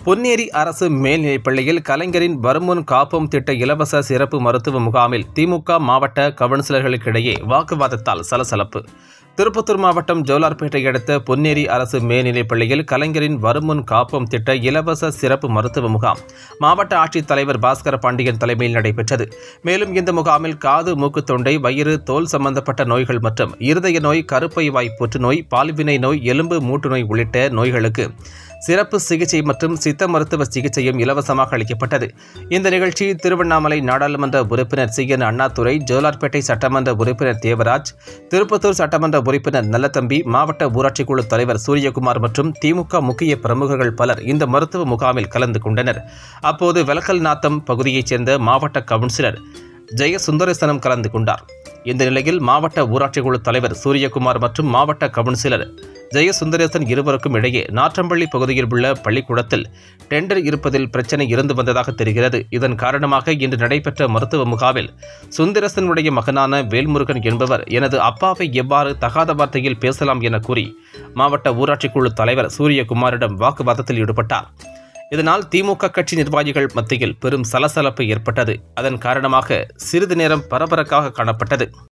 பொன்னேரி அரசு மேல்நிலைப்பள்ளியில் கலைஞரின் வருமுன் காப்போம் திட்ட இலவச சிறப்பு மருத்துவ முகாமில் திமுக மாவட்ட கவுன்சிலர்களுக்கிடையே வாக்குவாதத்தால் சலசலப்பு திருப்பத்தூர் மாவட்டம் ஜோலார்பேட்டை அடுத்த பொன்னேரி அரசு மேல்நிலைப்பள்ளியில் கலைஞரின் வருமுன் காப்போம் திட்ட இலவச சிறப்பு மருத்துவ முகாம் மாவட்ட ஆட்சித்தலைவர் பாஸ்கர பாண்டியன் தலைமையில் நடைபெற்றது மேலும் இந்த முகாமில் காது மூக்கு தொண்டை வயிறு தோல் சம்பந்தப்பட்ட நோய்கள் மற்றும் இருதய நோய் கருப்பை வாய் புற்றுநோய் பால்வினை நோய் எலும்பு மூட்டு நோய் உள்ளிட்ட நோய்களுக்கு சிறப்பு சிகிச்சை மற்றும் சித்த மருத்துவ சிகிச்சையும் இலவசமாக அளிக்கப்பட்டது இந்த நிகழ்ச்சி திருவண்ணாமலை நாடாளுமன்ற உறுப்பினர் சி என் அண்ணாதுரை ஜோலார்பேட்டை சட்டமன்ற உறுப்பினர் தேவராஜ் திருப்பத்தூர் சட்டமன்ற உறுப்பினர் நல்லதம்பி மாவட்ட ஊராட்சி குழு தலைவர் சூரியகுமார் மற்றும் திமுக முக்கிய பிரமுகர்கள் பலர் இந்த மருத்துவ முகாமில் கலந்து கொண்டனர் அப்போது வெலக்கல் நாத்தம் பகுதியைச் சேர்ந்த மாவட்ட கவுன்சிலர் ஜெய சுந்தரேசனம் கலந்து கொண்டார் இந்த நிலையில் மாவட்ட ஊராட்சி குழு தலைவர் சூரியகுமார் மற்றும் மாவட்ட கவுன்சிலர் ஜெய சுந்தரேசன் இருவருக்கும் இடையே நாற்றம்பள்ளி பகுதியில் உள்ள பள்ளிக்கூடத்தில் டெண்டர் இருப்பதில் பிரச்சனை இருந்து வந்ததாக தெரிகிறது இதன் காரணமாக இன்று நடைபெற்ற மருத்துவ முகாமில் சுந்தரேசனுடைய மகனான வேல்முருகன் என்பவர் எனது அப்பாவை எவ்வாறு தகாத வார்த்தையில் பேசலாம் என கூறி மாவட்ட ஊராட்சி குழு தலைவர் சூரியகுமாரிடம் வாக்குவாதத்தில் ஈடுபட்டார் இதனால் திமுக கட்சி நிர்வாகிகள் மத்தியில் பெரும் சலசலப்பு ஏற்பட்டது அதன் காரணமாக சிறிது நேரம் பரபரப்பாக காணப்பட்டது